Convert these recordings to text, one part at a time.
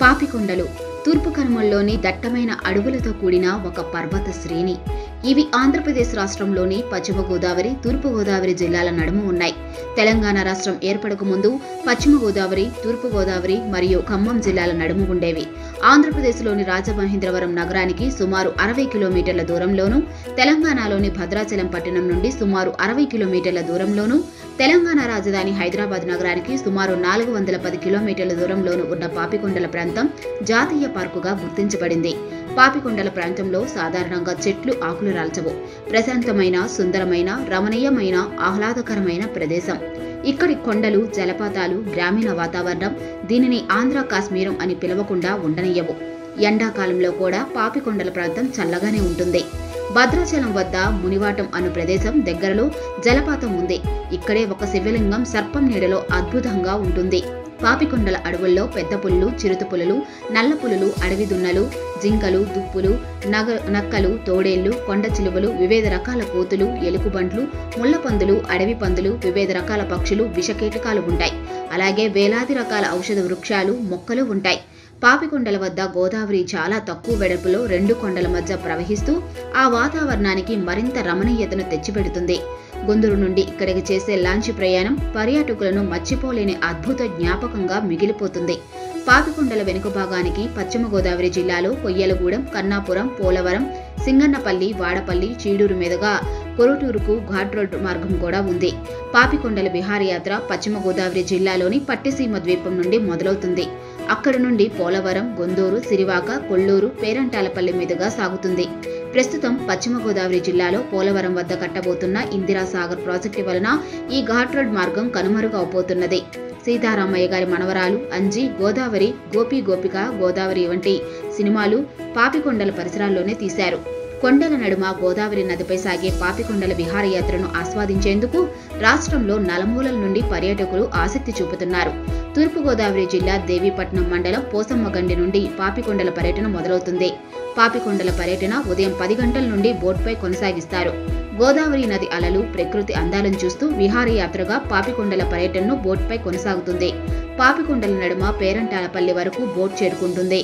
పాపికొండలు తూర్పు కనుమల్లోని దట్టమైన అడవులతో కూడిన ఒక పర్వత శ్రేణి ఇవి ఆంధ్రప్రదేశ్ రాష్ట్రంలోని పశ్చిమ గోదావరి తూర్పు గోదావరి జిల్లాల నడుమ ఉన్నాయి తెలంగాణ రాష్ట్రం ఏర్పడక ముందు పశ్చిమ గోదావరి తూర్పు గోదావరి మరియు ఖమ్మం జిల్లాల నడుమ ఉండేవి ఆంధ్రప్రదేశ్లోని రాజమహేంద్రవరం నగరానికి సుమారు అరవై కిలోమీటర్ల దూరంలోనూ తెలంగాణలోని భద్రాచలం పట్టణం నుండి సుమారు అరవై కిలోమీటర్ల దూరంలోనూ తెలంగాణ రాజధాని హైదరాబాద్ నగరానికి సుమారు నాలుగు వందల పది కిలోమీటర్ల దూరంలోనూ ఉన్న పాపికొండల ప్రాంతం జాతీయ పార్కుగా గుర్తించబడింది పాపికొండల ప్రాంతంలో సాధారణంగా చెట్లు ఆకులు రాల్చవు ప్రశాంతమైన సుందరమైన రమణీయమైన ఆహ్లాదకరమైన ప్రదేశం ఇక్కడి కొండలు జలపాతాలు గ్రామీణ వాతావరణం దీనిని ఆంధ్ర కాశ్మీరం అని పిలవకుండా ఉండనియ్యవు ఎండాకాలంలో కూడా పాపికొండల ప్రాంతం చల్లగానే ఉంటుంది భద్రాచలం వద్ద మునివాటం అను ప్రదేశం దగ్గరలో జలపాతం ఉంది ఇక్కడే ఒక శివలింగం సర్పం నీడలో అద్భుతంగా ఉంటుంది పాపికొండల అడవుల్లో పెద్ద పులులు చిరుత పులులు నల్ల పులులు అడవి దున్నలు జింకలు దుప్పులు నగ నక్కలు తోడేళ్లు కొండ చిలువలు వివిధ రకాల కోతులు ఎలుకబంట్లు ముళ్ళపందులు అడవి పందులు వివిధ రకాల పక్షులు విషకీటకాలు ఉంటాయి అలాగే వేలాది రకాల ఔషధ వృక్షాలు మొక్కలు ఉంటాయి పాపికొండల వద్ద గోదావరి చాలా తక్కువ వెడల్పులో రెండు కొండల మధ్య ప్రవహిస్తూ ఆ వాతావరణానికి మరింత రమణీయతను తెచ్చిపెడుతుంది గుందూరు నుండి ఇక్కడికి చేసే లాంచ్ ప్రయాణం పర్యాటకులను మర్చిపోలేని అద్భుత జ్ఞాపకంగా మిగిలిపోతుంది పాపికొండల వెనుక భాగానికి పశ్చిమ గోదావరి జిల్లాలో కొయ్యలగూడెం కన్నాపురం పోలవరం సింగన్నపల్లి వాడపల్లి చీడూరు మీదుగా కొరటూరుకు ఘాట్ రోడ్ మార్గం కూడా ఉంది పాపికొండల విహారయాత్ర పశ్చిమ గోదావరి జిల్లాలోని పట్టిసీమ ద్వీపం నుండి మొదలవుతుంది అక్కడి నుండి పోలవరం గొందూరు సిరివాక కొల్లూరు పేరంటాలపల్లి మీదుగా సాగుతుంది ప్రస్తుతం పశ్చిమ గోదావరి జిల్లాలో పోలవరం వద్ద కట్టబోతున్న ఇందిరా సాగర్ ప్రాజెక్టు వలన ఈ ఘాట్ రోడ్ మార్గం కనుమరుగవబోతున్నది సీతారామయ్య గారి మనవరాలు అంజి గోదావరి గోపి గోపిక గోదావరి వంటి సినిమాలు పాపికొండల పరిసరాల్లోనే తీశారు కొండల నడుమ గోదావరి నదిపై సాగే పాపికొండల విహారయాత్రను ఆస్వాదించేందుకు రాష్ట్రంలో నలుమూలల నుండి పర్యాటకులు ఆసక్తి చూపుతున్నారు తూర్పుగోదావరి జిల్లా దేవీపట్నం మండలం పోసమ్మగండి నుండి పాపికొండల పర్యటన మొదలవుతుంది పాపికొండల పర్యటన ఉదయం పది గంటల నుండి బోట్పై కొనసాగిస్తారు గోదావరి నది అలలు ప్రకృతి అందాలను చూస్తూ విహారయాత్రగా పాపికొండల పర్యటనను బోట్పై కొనసాగుతుంది పాపికొండల నడుమ పేరంటాలపల్లి వరకు బోట్ చేరుకుంటుంది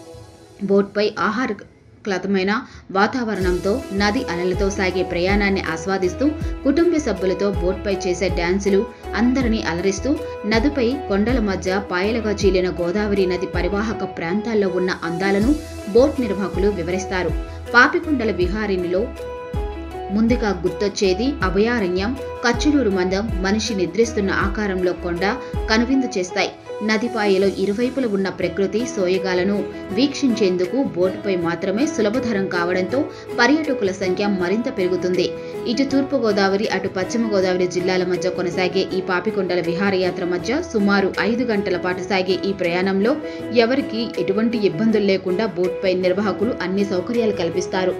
బోట్పై ఆహారక్లతమైన వాతావరణంతో నది అలలతో సాగే ప్రయాణాన్ని ఆస్వాదిస్తూ కుటుంబ సభ్యులతో బోట్పై చేసే డ్యాన్సులు అందరినీ అలరిస్తూ నదిపై కొండల మధ్య పాయలుగా చీలిన గోదావరి నది పరివాహక ప్రాంతాల్లో ఉన్న అందాలను బోట్ నిర్వాహకులు వివరిస్తారు పాపికొండల విహారినిలో ముందుగా గుర్తొచ్చేది అభయారణ్యం కచ్చులూరు మందం మనిషి నిద్రిస్తున్న ఆకారంలో కొండ కనువిందు చేస్తాయి నదిపాయలో ఇరువైపుల ఉన్న ప్రకృతి సోయగాలను వీక్షించేందుకు బోటుపై మాత్రమే సులభతరం కావడంతో పర్యాటకుల సంఖ్య మరింత పెరుగుతుంది ఇటు తూర్పు గోదావరి అటు పశ్చిమ గోదావరి జిల్లాల మధ్య కొనసాగే ఈ పాపికొండల విహారయాత్ర మధ్య సుమారు ఐదు గంటల పాటు సాగే ఈ ప్రయాణంలో ఎవరికీ ఎటువంటి ఇబ్బందులు లేకుండా బోట్పై నిర్వాహకులు అన్ని సౌకర్యాలు కల్పిస్తారు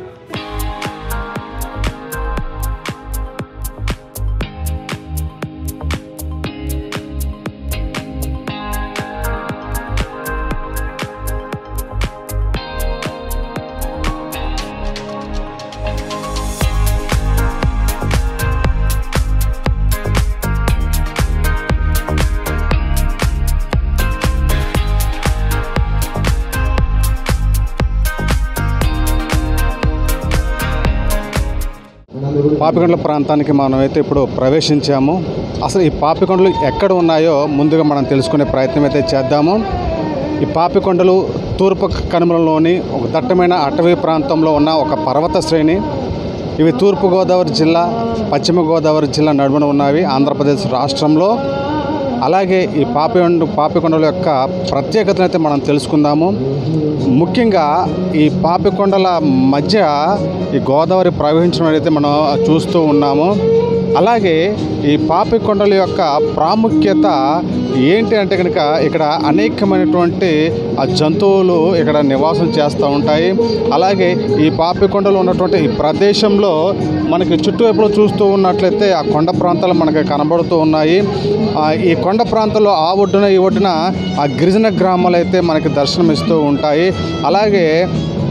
పాపికొండల ప్రాంతానికి మనమైతే ఇప్పుడు ప్రవేశించాము అసలు ఈ పాపికొండలు ఎక్కడ ఉన్నాయో ముందుగా మనం తెలుసుకునే ప్రయత్నం అయితే చేద్దాము ఈ పాపికొండలు తూర్పు కనుమలలోని ఒక దట్టమైన అటవీ ప్రాంతంలో ఉన్న ఒక పర్వత శ్రేణి ఇవి తూర్పు గోదావరి జిల్లా పశ్చిమ గోదావరి జిల్లా నడుమున ఉన్నవి ఆంధ్రప్రదేశ్ రాష్ట్రంలో అలాగే ఈ పాపికొండ పాపికొండల యొక్క ప్రత్యేకతను అయితే మనం తెలుసుకుందాము ముఖ్యంగా ఈ పాపికొండల మధ్య ఈ గోదావరి ప్రవహించడం అయితే మనం చూస్తూ ఉన్నాము అలాగే ఈ పాపికొండల యొక్క ప్రాముఖ్యత ఏంటి అంటే కనుక ఇక్కడ అనేకమైనటువంటి ఆ జంతువులు ఇక్కడ నివాసం చేస్తూ ఉంటాయి అలాగే ఈ పాపికొండలు ఉన్నటువంటి ఈ ప్రదేశంలో మనకి చుట్టువైపులో చూస్తూ ఉన్నట్లయితే ఆ కొండ ప్రాంతాలు మనకి కనబడుతూ ఉన్నాయి ఆ, ఈ కొండ ప్రాంతంలో ఆ ఒడ్డున ఈ ఒడ్డున ఆ గిరిజన గ్రామాలు అయితే మనకి దర్శనమిస్తూ ఉంటాయి అలాగే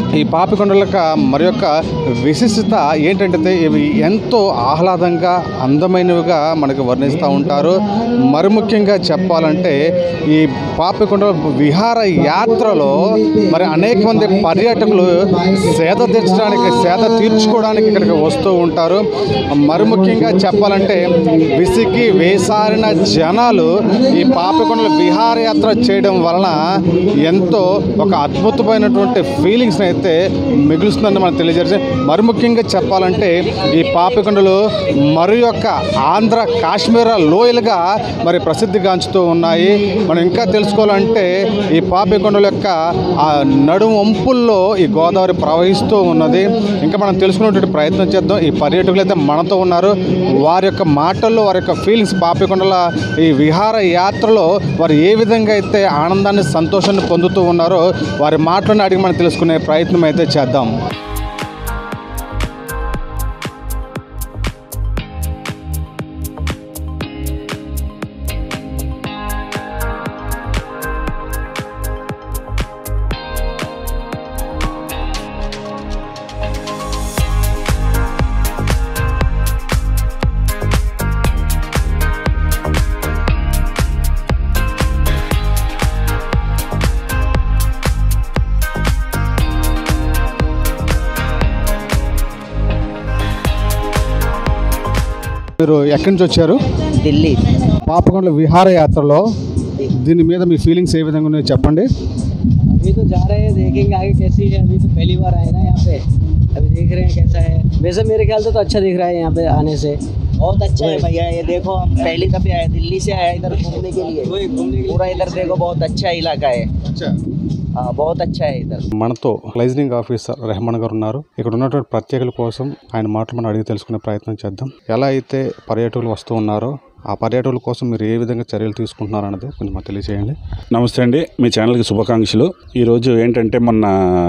ఈ పాపికొండల యొక్క మరి యొక్క విశిష్టత ఏంటంటే ఇవి ఎంతో ఆహ్లాదంగా అందమైనవిగా మనకు వర్ణిస్తూ ఉంటారు మరి ముఖ్యంగా చెప్పాలంటే ఈ పాపికొండ విహార యాత్రలో మరి అనేక మంది పర్యాటకులు సేద తీర్చడానికి సేద తీర్చుకోవడానికి ఇక్కడికి వస్తూ ఉంటారు మరి ముఖ్యంగా చెప్పాలంటే విసిగి వేసారిన జనాలు ఈ పాపికొండల విహారయాత్ర చేయడం వలన ఎంతో ఒక అద్భుతమైనటువంటి ఫీలింగ్స్ని అయితే మిగులుస్తుందని మనం తెలియజేసి మరి ముఖ్యంగా చెప్పాలంటే ఈ పాపికొండలు మరి యొక్క ఆంధ్ర కాశ్మీర లోయలుగా మరి ప్రసిద్ధిగాంచుతూ ఉన్నాయి మనం ఇంకా తెలుసుకోవాలంటే ఈ పాపికొండల యొక్క ఆ నడుము వంపుల్లో ఈ గోదావరి ప్రవహిస్తూ ఉన్నది ఇంకా మనం తెలుసుకునేటువంటి ప్రయత్నం చేద్దాం ఈ పర్యాటకులు అయితే మనతో ఉన్నారు వారి యొక్క మాటల్లో వారి యొక్క ఫీలింగ్స్ పాపికొండల ఈ విహార యాత్రలో వారు ఏ విధంగా అయితే ఆనందాన్ని సంతోషాన్ని పొందుతూ ఉన్నారో వారి మాటలను అడిగి మనం తెలుసుకునే ప్రయత్నం అయితే చేద్దాం మీరు ఎక్కడి నుంచి వచ్చారు दिल्ली పాపకొండల విహారయాత్రలో దీని మీద మీ ఫీలింగ్స్ ఏ విధంగా ఉన్నాయో చెప్పండి अभी तो जा रहे हैं देखेंगे आगे कैसी है अभी तो पहली बार आए ना यहाँ पे अभी देख रहे हैं कैसा है वैसे मेरे ख्याल से तो अच्छा दिख रहा है यहाँ पे आने से बहुत अच्छा है भैया ये देखो हम पहली दफे आए दिल्ली से आए इधर घूमने के लिए वही घूमने के लिए पूरा इधर देखो बहुत अच्छा इलाका है हाँ बहुत अच्छा है इधर మనతో లైజనింగ్ ఆఫీసర్ రెహమాన్ గారు ఉన్నారు ఇక్కడ ఉన్నటువంటి ప్రత్యేకల కోసం ఆయన మాటలు మనం అడిగి తెలుసుకునే ప్రయత్నం చేద్దాం ఎలా అయితే పర్యాటకులు వస్తూ ఉన్నారో ఆ పర్యాటకుల కోసం మీరు ఏ విధంగా చర్యలు తీసుకుంటున్నారు అన్నది కొంచెం మాకు తెలియజేయండి నమస్తే అండి మీ ఛానల్కి శుభాకాంక్షలు ఈరోజు ఏంటంటే మొన్న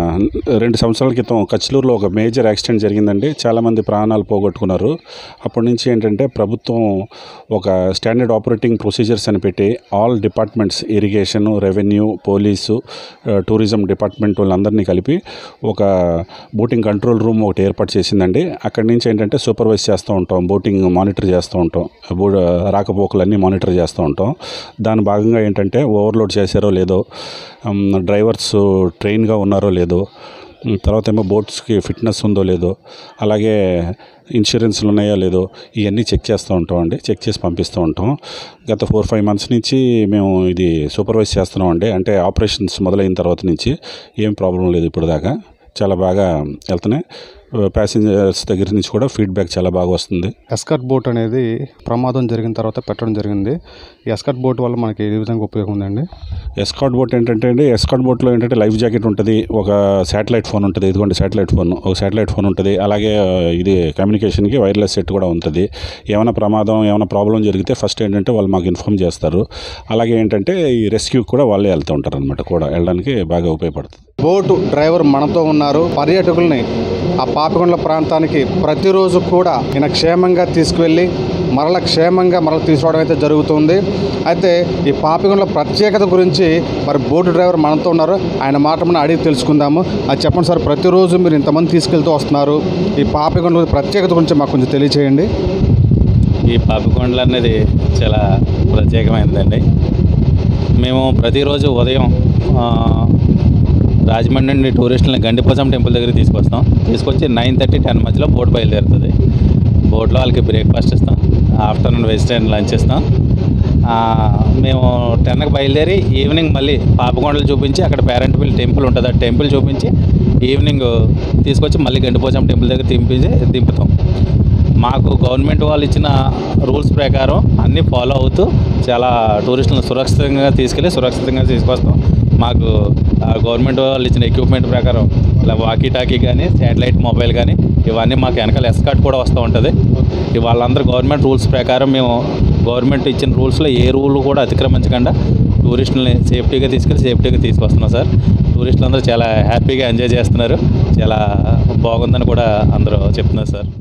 రెండు సంవత్సరాల క్రితం కచ్లూరులో ఒక మేజర్ యాక్సిడెంట్ జరిగిందండి చాలామంది ప్రాణాలు పోగొట్టుకున్నారు అప్పటి నుంచి ఏంటంటే ప్రభుత్వం ఒక స్టాండర్డ్ ఆపరేటింగ్ ప్రొసీజర్స్ అని పెట్టి all departments irrigation revenue police ఆ, టూరిజం డిపార్ట్మెంట్ వాళ్ళందరినీ కలిపి ఒక బోటింగ్ కంట్రోల్ రూమ్ ఒకటి ఏర్పాటు చేసిందండి అక్కడి నుంచి ఏంటంటే సూపర్వైజ్ చేస్తూ ఉంటాం బోటింగ్ మానిటర్ చేస్తూ ఉంటాం బో రాకపోకలన్నీ మానిటర్ చేస్తూ ఉంటాం దాని భాగంగా ఏంటంటే ఓవర్లోడ్ చేశారో లేదో ఉమ్, డ్రైవర్స్ ట్రైన్గా ఉన్నారో లేదో ఉమ్, తర్వాత ఏమో బోట్స్కి ఫిట్నెస్ ఉందో లేదో అలాగే ఇన్సూరెన్స్లు ఉన్నాయో లేదో ఇవన్నీ చెక్ చేస్తూ ఉంటాం అండి చెక్ చేసి పంపిస్తూ ఉంటాం గత ఫోర్ ఫైవ్ మంత్స్ నుంచి మేము ఇది సూపర్వైజ్ చేస్తున్నాం అండి అంటే ఆపరేషన్స్ మొదలైన తర్వాత నుంచి ఏం ప్రాబ్లం లేదు ఇప్పుడు దాకా చాలా బాగా వెళ్తున్నాయి ప్యాసింజర్స్ దగ్గర నుంచి కూడా ఫీడ్బ్యాక్ చాలా బాగా వస్తుంది ఎస్కట్ బోట్ అనేది ప్రమాదం జరిగిన తర్వాత పెట్టడం జరిగింది ఈ ఎస్కట్ బోట్ వల్ల మనకి ఏ విధంగా ఉపయోగం ఉందండి ఎస్కాట్ బోట్ ఏంటంటే అండి ఎస్కాట్ బోట్లో ఏంటంటే లైఫ్ జాకెట్ ఉంటుంది ఒక శాటిలైట్ ఫోన్ ఉంటుంది ఇదిగోండి శాటిలైట్ ఫోన్ ఒక శాటిలైట్ ఫోన్ ఉంటుంది అలాగే ఆ, ఇది కమ్యూనికేషన్కి వైర్లెస్ సెట్ కూడా ఉంటుంది ఏమైనా ప్రమాదం ఏమైనా ప్రాబ్లం జరిగితే ఫస్ట్ ఏంటంటే వాళ్ళు మాకు ఇన్ఫామ్ చేస్తారు అలాగే ఏంటంటే ఈ రెస్క్యూ కూడా వాళ్ళే వెళ్తూ ఉంటారు అనమాట కూడా వెళ్ళడానికి బాగా ఉపయోగపడుతుంది బోటు డ్రైవర్ మనతో ఉన్నారు పర్యాటకుల్ని ఆ పాపికొండల ప్రాంతానికి ప్రతిరోజు కూడా ఈయన క్షేమంగా తీసుకువెళ్ళి మరల క్షేమంగా మరల తీసుకురావడం అయితే జరుగుతుంది అయితే ఈ పాపికొండల ప్రత్యేకత గురించి మరి బోటు డ్రైవర్ మనతో ఉన్నారు ఆయన మాట మనం అడిగి తెలుసుకుందాము అది చెప్పండి సార్ ప్రతిరోజు మీరు ఇంతమంది తీసుకెళ్తూ వస్తున్నారు ఈ పాపికొండల ప్రత్యేకత గురించి మాకు కొంచెం తెలియచేయండి ఈ పాపికొండలు అనేది చాలా ప్రత్యేకమైనదండి మేము ప్రతిరోజు ఉదయం ఆ, రాజమండ్రి నుండి టూరిస్టులని గండిపోచం టెంపుల్ దగ్గర తీసుకొస్తాం తీసుకొచ్చి నైన్ థర్టీ టెన్ మధ్యలో బోట్ బయలుదేరుతుంది బోట్లో వాళ్ళకి బ్రేక్ఫాస్ట్ ఇస్తాం ఆఫ్టర్నూన్ వెజిటేరియన్ లంచ్ ఇస్తాం ఆ, మేము టెన్కి బయలుదేరి ఈవినింగ్ మళ్ళీ పాపకొండలు చూపించి అక్కడ పేరెంట్విల్ టెంపుల్ ఉంటుంది ఆ టెంపుల్ చూపించి ఈవినింగ్ తీసుకొచ్చి మళ్ళీ గండిపోచం టెంపుల్ దగ్గర దింపించి దింపుతాం మాకు గవర్నమెంట్ వాళ్ళు ఇచ్చిన రూల్స్ ప్రకారం అన్నీ ఫాలో అవుతూ చాలా టూరిస్టులను సురక్షితంగా తీసుకెళ్ళి సురక్షితంగా తీసుకొస్తాం మాకు ఆ గవర్నమెంట్ వాళ్ళు ఇచ్చిన ఎక్విప్మెంట్ ప్రకారం ఇలా వాకీ టాకీ కానీ శాటిలైట్ మొబైల్ కానీ ఇవన్నీ మాకు వెనకాల ఎస్కాట్ కూడా వస్తూ ఉంటుంది ఇవి వాళ్ళందరూ గవర్నమెంట్ రూల్స్ ప్రకారం మేము గవర్నమెంట్ ఇచ్చిన రూల్స్లో ఏ రూల్ కూడా అతిక్రమించకుండా టూరిస్టులని సేఫ్టీగా తీసుకెళ్ళి సేఫ్టీగా తీసుకొస్తున్నాం సార్ టూరిస్టులు అందరూ చాలా హ్యాపీగా ఎంజాయ్ చేస్తున్నారు చాలా బాగుందని కూడా అందరూ చెప్తున్నారు సార్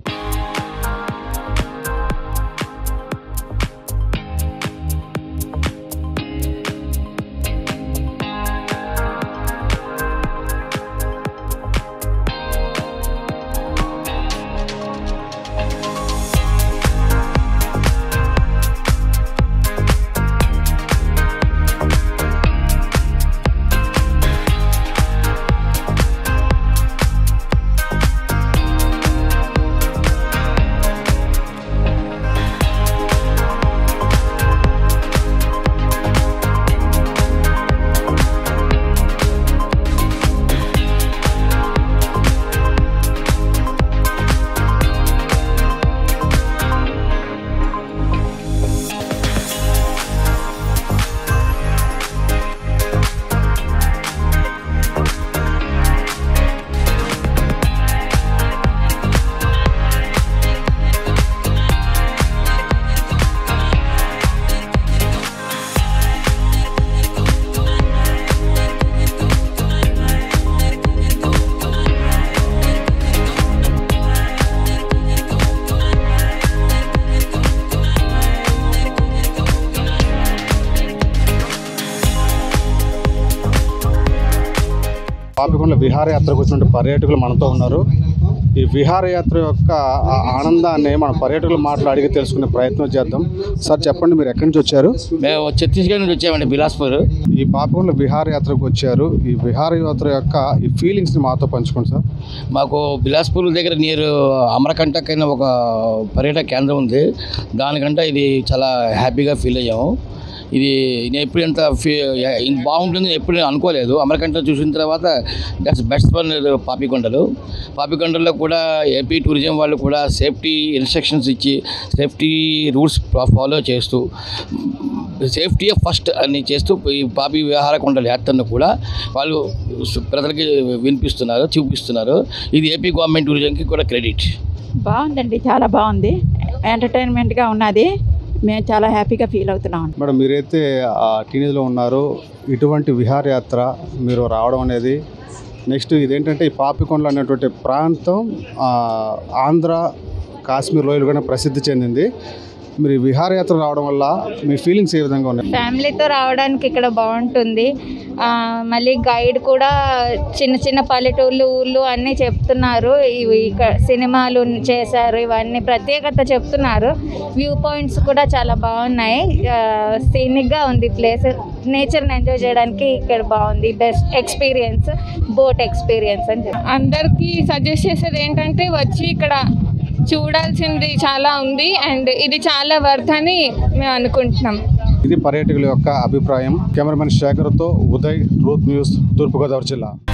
పాపికొండల విహారయాత్రకు వచ్చినటువంటి పర్యాటకులు మనతో ఉన్నారు ఈ విహారయాత్ర యొక్క ఆ ఆనందాన్ని మన పర్యాటకులు మాటలు అడిగి తెలుసుకునే ప్రయత్నం చేద్దాం సార్ చెప్పండి మీరు ఎక్కడి నుంచి వచ్చారు మేము ఛత్తీస్గఢ్ నుంచి వచ్చామండి బిలాస్పూర్ ఈ పాపికొండల విహారయాత్రకు వచ్చారు ఈ విహారయాత్ర యొక్క ఈ ఫీలింగ్స్ని మాతో పంచుకోండి సార్ మాకు బిలాస్పూర్ దగ్గర నియర్ అమరకంటక్ అయిన ఒక పర్యాటక కేంద్రం ఉంది దానికంటే ఇది చాలా హ్యాపీగా ఫీల్ అయ్యాము ఇది నేను ఎప్పుడు ఎంత ఫీ ఇంత బాగుంటుంది ఎప్పుడు నేను అనుకోలేదు అమరకంట చూసిన తర్వాత దట్స్ బెస్ట్ వన్ పాపికొండలు పాపికొండల్లో కూడా ఏపీ టూరిజం వాళ్ళు కూడా సేఫ్టీ ఇన్స్ట్రక్షన్స్ ఇచ్చి సేఫ్టీ రూల్స్ ఫాలో చేస్తూ సేఫ్టీ ఫస్ట్ అని చేస్తూ ఈ పాపి విహార కొండల యాత్రను కూడా వాళ్ళు సు- ప్రజలకి వినిపిస్తున్నారు చూపిస్తున్నారు ఇది ఏపీ గవర్నమెంట్ టూరిజంకి కూడా క్రెడిట్ బాగుందండి చాలా బాగుంది ఎంటర్టైన్మెంట్గా ఉన్నది మేము చాలా హ్యాపీగా ఫీల్ అవుతున్నాం మేడం మీరైతే ఆ టీనేజ్లో ఉన్నారు ఇటువంటి విహారయాత్ర మీరు రావడం అనేది నెక్స్ట్ ఇదేంటంటే ఈ పాపికొండలు అనేటువంటి ప్రాంతం ఆ, ఆంధ్ర కాశ్మీర్ లోయలు కూడా ప్రసిద్ధి చెందింది మీరు ఈ విహారయాత్ర రావడం వల్ల మీ ఫీలింగ్స్ ఏ విధంగా ఉన్నాయి ఫ్యామిలీతో రావడానికి ఇక్కడ బాగుంటుంది ఆ, మళ్ళీ గైడ్ కూడా చిన్న చిన్న పల్లెటూళ్ళు ఊళ్ళు అన్నీ చెప్తున్నారు ఇవి ఇక్కడ సినిమాలు చేశారు ఇవన్నీ ప్రత్యేకత చెప్తున్నారు వ్యూ పాయింట్స్ కూడా చాలా బాగున్నాయి సీనిక్గా ఉంది ప్లేస్ నేచర్ని ఎంజాయ్ చేయడానికి ఇక్కడ బాగుంది బెస్ట్ ఎక్స్పీరియన్స్ బోట్ ఎక్స్పీరియన్స్ అని చెప్పి అందరికీ సజెస్ట్ చేసేది ఏంటంటే వచ్చి ఇక్కడ చూడాల్సింది చాలా ఉంది అండ్ ఇది చాలా వర్త్ అని మేము అనుకుంటున్నాం ఇది పర్యాటకుల యొక్క అభిప్రాయం కెమెరామెన్ శేఖర్తో ఉదయ్ ట్రూత్ న్యూస్ తూర్పుగోదావరి జిల్లా